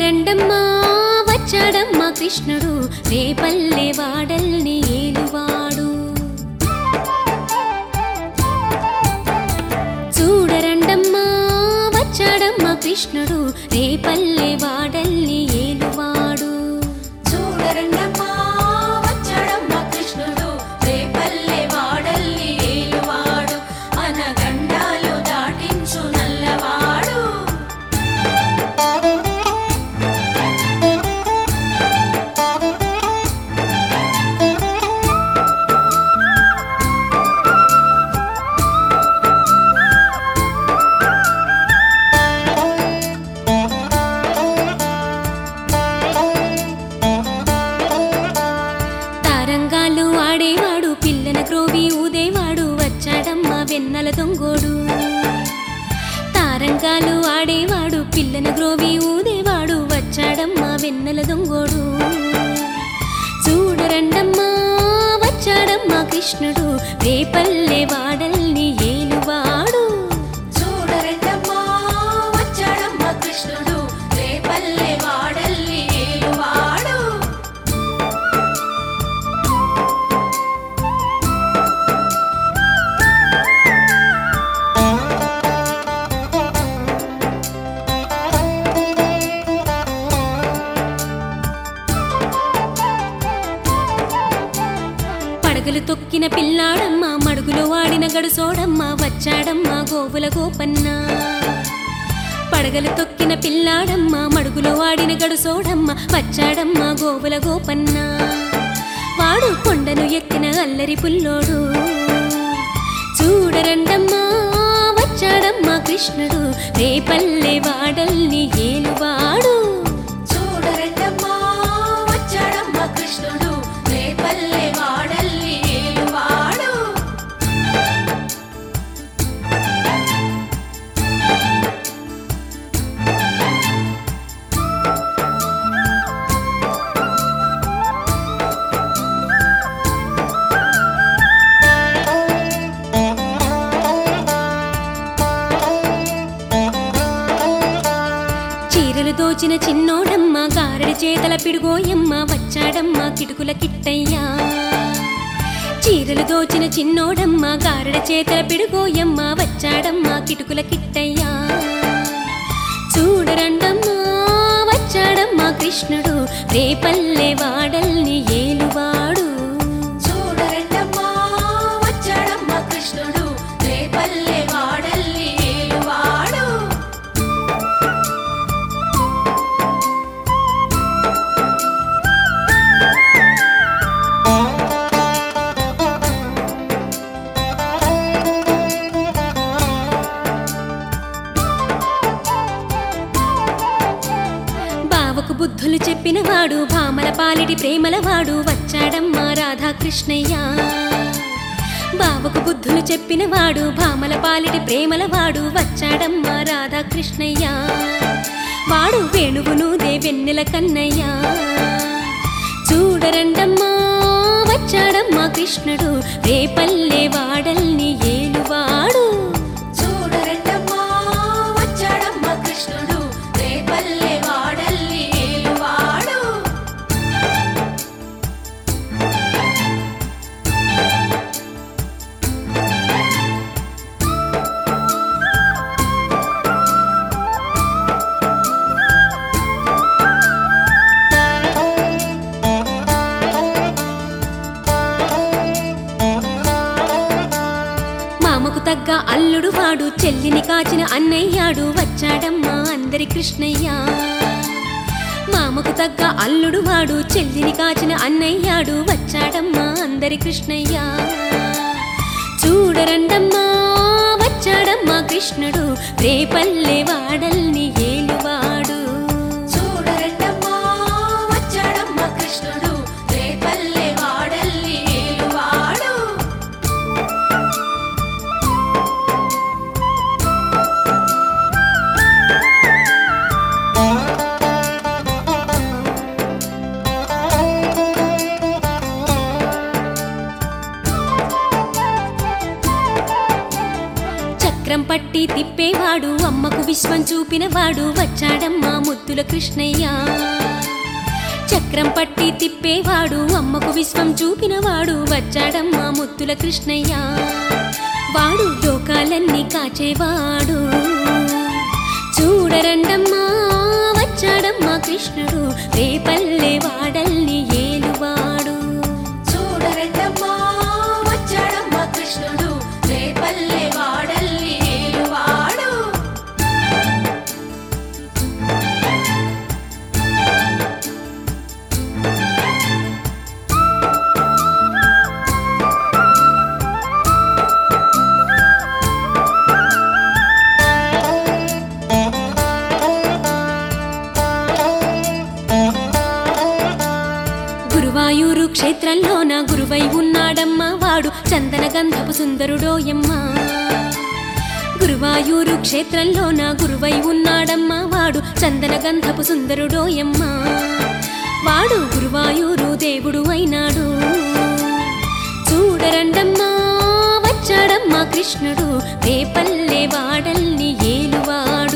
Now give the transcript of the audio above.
చూడరండమ్మా వచ్చాడమ్మా కృష్ణుడు రేపల్లె వాడల్ని ఏలువాడు చూడరండమ్మా వచ్చాడమ్మా కృష్ణుడు రేపల్లె వాడల్ని ఏలువాడు చూడరండమ్మా వచ్చాడమ్మా కృష్ణుడు రేపల్లె వాడల్లి ఏలువాడు అనగండాలు దాటించు నల్లవాడు తారంగాలు ఆడేవాడు పిల్లన క్రోవి ఊదేవాడు వచ్చాడమ్మా వెన్నెల దొంగోడు తారంగాలు ఆడేవాడు పిల్లన గ్రోవి ఊదేవాడు వచ్చాడమ్మా వెన్నెల దొంగోడు చూడరండమ్మా వచ్చాడమ్మా కృష్ణుడు రేపల్లె వాడల్ని ఏలువాడు చూడరండమ్మా వచ్చాడమ్మా కృష్ణుడు రేపల్లె వాడల్లి ఏలువాడు పడగలు తొక్కిన పిల్లాడమ్మ మడుగులో వాడిన గడుసోడమ్మ వచ్చాడమ్మ గోవుల గోపన్న పడగలు తొక్కిన పిల్లాడమ్మ మడుగులో వాడిన గడుసోడమ్మ వచ్చాడమ్మ గోవుల గోపన్న వాడు కొండను ఎక్కిన అల్లరి పుల్లోడు చూడరండమ్మా వచ్చాడమ్మా కృష్ణుడు రేపల్లె వాడల్ని ఏలువాడు చూడరండమ్మా వచ్చాడమ్మా కృష్ణుడు రేపల్లె వాడల్లి ఏలువాడు చీరలు దోచిన చిన్నోడమ్మ గారడి చేతల పిడుగోయమ్మ వచ్చాడమ్మ కిటుకుల కిట్టయ్యా చీరలు దోచిన చిన్నోడమ్మ గారడి చేతల పిడుగోయమ్మ వచ్చాడమ్మ కిటుకుల కిట్టయ్యా చూడరండమ్మా వచ్చాడమ్మ కృష్ణుడు రేపల్లె వాడల్ని ఏలువాడు చూడరండమ్మా వచ్చాడమ్మా కృష్ణుడు రేపల్లె వాడల్లి ఏలువాడు బావకు బుద్ధులు చెప్పినవాడు భామల పాలిటి ప్రేమలవాడు వచ్చాడమ్మా రాధాకృష్ణయ్య బావకు బుద్ధులు చెప్పినవాడు భామల పాలిటి ప్రేమలవాడు వచ్చాడమ్మా రాధాకృష్ణయ్య వాడు వేణువును దేవెన్నెల కన్నయ్య చూడరండమ్మా వచ్చాడమ్మా కృష్ణుడు రేపల్లె వాడల్ని ఏలువాడు చూడరండమ్మా వచ్చాడమ్మా కృష్ణుడు రేపల్లె వాడల్లి ఏలువాడు మామకు తగ్గ అల్లుడు వాడు చెల్లిని కాచిన అన్నయ్యాడు వచ్చాడమ్మా అందరి కృష్ణయ్య మామకు తగ్గ అల్లుడు వాడు చెల్లిని కాచిన అన్నయ్యాడు వచ్చాడమ్మా అందరి కృష్ణయ్య చూడరండమ్మా వచ్చాడమ్మా కృష్ణుడు రేపల్లె వాడల్ని ఏలువాడు చూడరండమ్మా వచ్చాడమ్మా కృష్ణుడు రేపల్లె వాడల్లి ఏలువాడు చక్రం పట్టి తిప్పేవాడు అమ్మకు విశ్వం చూపినవాడు వచ్చాడమ్మా ముద్దుల కృష్ణయ్య చక్రం పట్టి తిప్పేవాడు అమ్మకు విశ్వం చూపినవాడు వచ్చాడమ్మా ముద్దుల కృష్ణయ్య వాడు లోకాలన్నీ కాచేవాడు చూడరండమ్మా వచ్చాడమ్మా కృష్ణుడు రేపల్లె వాడల్ని ఏలువాడు చూడరెడ్డమ్మా వచ్చాడమ్మా కృష్ణుడు రేపల్లె వాడల్లి ఏలువాడు గురువాయూరు క్షేత్రంలోన గురువై ఉన్నాడమ్మా వాడు చందన గంధపు సుందరుడోయమ్మా గురువాయూరు క్షేత్రంలోన గురువై ఉన్నాడమ్మా వాడు చందన గంధపు సుందరుడోయమ్మా వాడు గురువాయూరు దేవుడు అయినాడు చూడరండమ్మా వచ్చాడమ్మా కృష్ణుడు రేపల్లె వాడల్ని ఏలువాడు